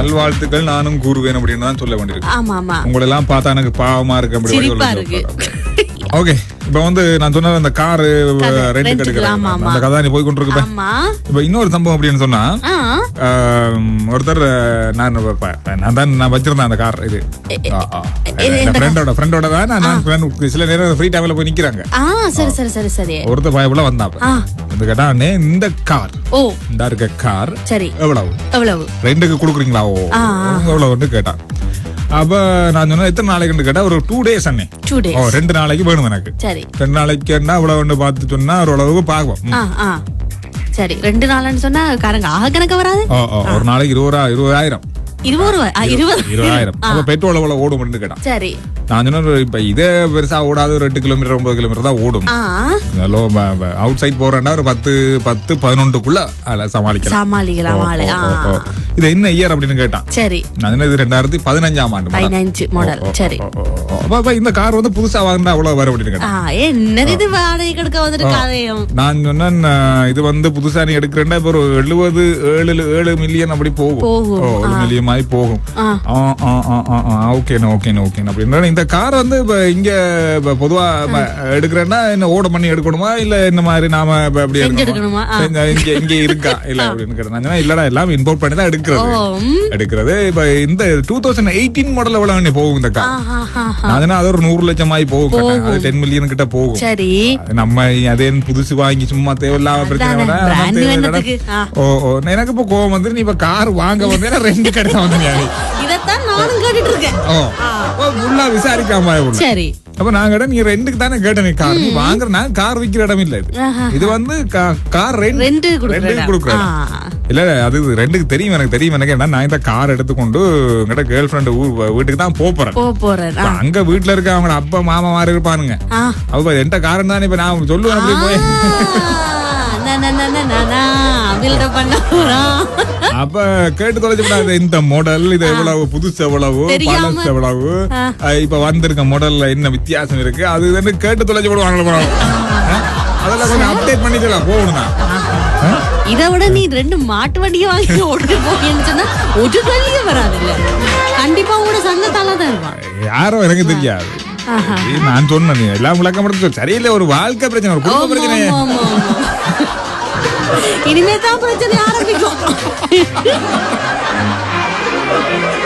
நல்வாழ்த்துக்கள் நானும் கூறுவேன் அப்படின்னு தான் சொல்ல வேண்டியிருக்கு ஆமா ஆமா உங்களை எல்லாம் பார்த்தா எனக்கு பாவமா இருக்கு அப்படி சிரிப்பா இருக்கு ஓகே இப்ப வந்து நான் சொன்ன அந்த காரு கதை, ரெண்டு rent க்கு, கெடுக்கிறேன் ஆமா, ஆமா. அந்த கதை நீ போய் கொண்டிருக்கு ஆமா இப்ப இன்னொரு சம்பவம் அப்படின்னு சொன்னா ஆ ஆம், ஒருத்தர் நான் இப்ப- இப்ப நான் தான் நான் வச்சிருந்தேன் அந்த கார் இது ஆ, ஆ. என் ஃப்ரெண்டோட ஃப்ரெண்டோட தான் நான் நான் friend சில நேரம் ஃப்ரீ டைம்ல போய் நிக்கிறாங்க ஆ சரி சரி சரி சரி ஒருத்தர் பயப்புல வந்தாப்ப ஆ இந்த கேட்டா அண்ணே இந்த கார் ஓ இந்த இருக்க கார் சரி எவ்வளவு எவ்வளவு ரெண்டுக்கு கொடுக்குறீங்களா ஓ ஆ, எவ்வளவுன்னு கேட்டான் அப்ப நான் சொன்னேன் எத்தனை நாளைக்குன்னு கேட்டா ஒரு டூ டேஸ் அண்ணே டூ டே ஓ ரெண்டு நாளைக்கு வேணும் எனக்கு சரி ரெண்டு நாளைக்கு என்ன இவ்வளவு பார்த்து சொன்னா ஓரளவுக்கு பார்ப்போம் ம். ஆ ஆ சரி ரெண்டு நாள்னு சொன்னா காரங்க ஆக கணக்கு வராது ஓ, ஓ, ஒரு நாளைக்கு இருபது இருபதாயிரம் இருபது ரூபாய் ஆ, இருபது இருபதாயிரம் அப்ப பெட்ரோல் எவ்வளவு ஓடும் கேட்டான் சரி நான் சொன்னேன் இப்ப இதே பெருசா ஓடாது ஒரு எட்டு கிலோமீட்டர் ஒன்பது கிலோமீட்டர் தான் ஓடும் ஆ அவுட் சைட் போறேன்னா ஒரு பத்து பத்து பதினொன்றுக்குள்ள அதில் சமாளிக்கலாம் சமாளிக்கலாம் ஆளு ஆ ஓ, ஓ. இது என்ன இயர் அப்படின்னு கேட்டான் சரி நான் சொன்னேன், இது ரெண்டாயிரத்தி பதினஞ்சாம் ஆண்டு model. பதினஞ்சு மாடல் சரி ஓ, ஓ, ஓ. அப்ப அப்ப இந்த கார் வந்து புதுசா வாங்கினா அவ்வளவு வரும் அப்படின்னு கேட்டான் ஆ என்ன இது வாடகை கெடுக்க வந்துட்டு கதையும் நான் சொன்னேன் அஹ், இது வந்து புதுசா நீ எடுக்கிறேன்னா இப்ப ஒரு எழுபது ஏழு ஏழு மில்லியன் அப்படி போகும் போகும். ஓ, ஒரு மில்லியன் மாதிரி போகும் ஆ. ஓகேண்ணா ஓகேண்ணா ஓகேண்ணா அப்படின்னா இந்த கார் வந்து இப்ப இங்க இப்ப பொதுவா இப்ப எடுக்கிறேன்னா என்ன ஓட பண்ணி எடுக்கணுமா இல்ல இந்த மாதிரி நாம இப்ப அப்படி செஞ்சு எடுக்கணுமா? எடுக்கணுமா? ஆ. செஞ்ச- இங்க இங்க இருக்கா இல்ல அப்படின்னு கேட்டேன் நான் சொன்னேன், இல்லடா எல்லாம் இம்போர்ட் பண்ணி தான் எடுக்கிறது ஓ, ம். எடுக்கிறது இப்ப இந்த டூ தௌசண்ட் எயிட்டீன் மாடல் எவ்வளவு போகும் இந்த கார் ஆஹா, நான் சொன்னேன், அது ஒரு நூறு லட்சம் ஆகி போகும் கேட்டேன். அது டென் மில்லியன் கிட்ட போகும் சரி அது நம்ம அதே புதுசு வாங்கி சும்மா தேவையில்லாம பிரச்சனை அதானே, வர, brand நம்ம தேவையில்லாத- வேண்டதுக்கு. ஆ. ஓ ஓ எனக்கு இப்ப கோவம் வந்து நீ இப்ப கார் வாங்க வந்து ரெண்டு கடை வந்து நீ. இதத்தான் நானும் கேட்டுட்டு இருக்கேன் ஓ ஓ, ஃபுல்லா விசாரிக்காம உள்ள சரி அப்ப நாங்க இடம் நீ ரெண்டுக்கு தானே கேட்டேன் நீ கார் நீ வாங்குற நான் கார் விக்கிற இடம் இல்ல இது ஆஹா. இது வந்து கா- கார் ரெண்டு ரெண்டு கொடுக்குற ரெண்டுக்கு இடம். கொடுக்குற இடம். ஆ. இல்ல அது ரெண்டுக்கு தெரியும் எனக்கு தெரியும் எனக்கு என்ன நான் இந்த கார் எடுத்துக்கொண்டு எங்கிட்ட கேர்ள் ஃப்ரெண்ட் வீட்டுக்கு தான் போப் போறேன் போ போறேன் ஆ. இப்ப அங்க வீட்டுல இருக்க அவங்க அப்பா மாமா மாதிரி இருப்பானுங்க ஆ. அப்ப எந்த காரணம் தானே இப்ப நான் சொல்லுவேன் அப்படி போய் நா, நா, நா, நா, நா, நா. build up பண்ண போறோம். அப்ப கேட்டு தொலைச்சு இந்த மாடல் இது எவ்வளவு புதுசு எவ்வளவு தெரியாம. பழசு எவ்வளவு ஆ. அஹ் இப்ப வந்திருக்க மாடல்ல என்ன வித்தியாசம் இருக்கு அது இதுன்னு கேட்டு தொலைச்சு கூட வாங்கல போறோம் அதெல்லாம் கொஞ்சம் அப்டேட் பண்ணிக்கலாம் போகணும் இதை விட நீ ரெண்டு மாட்டு வண்டியை வாங்கி ஓட்டு போறேன்னு சொன்னா ஒரு கேள்வியும் வராது இல்ல கண்டிப்பா உங்களோட சங்கத்தால தான் இருப்பான் யாரும் எனக்கு தெரியாது ஆஹா. இது நான் சொன்னேன் நீ எல்லாம் விளக்கம் எடுத்து சரியில்லை ஒரு வாழ்க்கை பிரச்சனை ஒரு குடும்ப ஆமா, பிரச்சனை ஆமா, ஆமா, ஆமா. இனிமே தான் பிரச்சனை ஆரம்பிக்கும்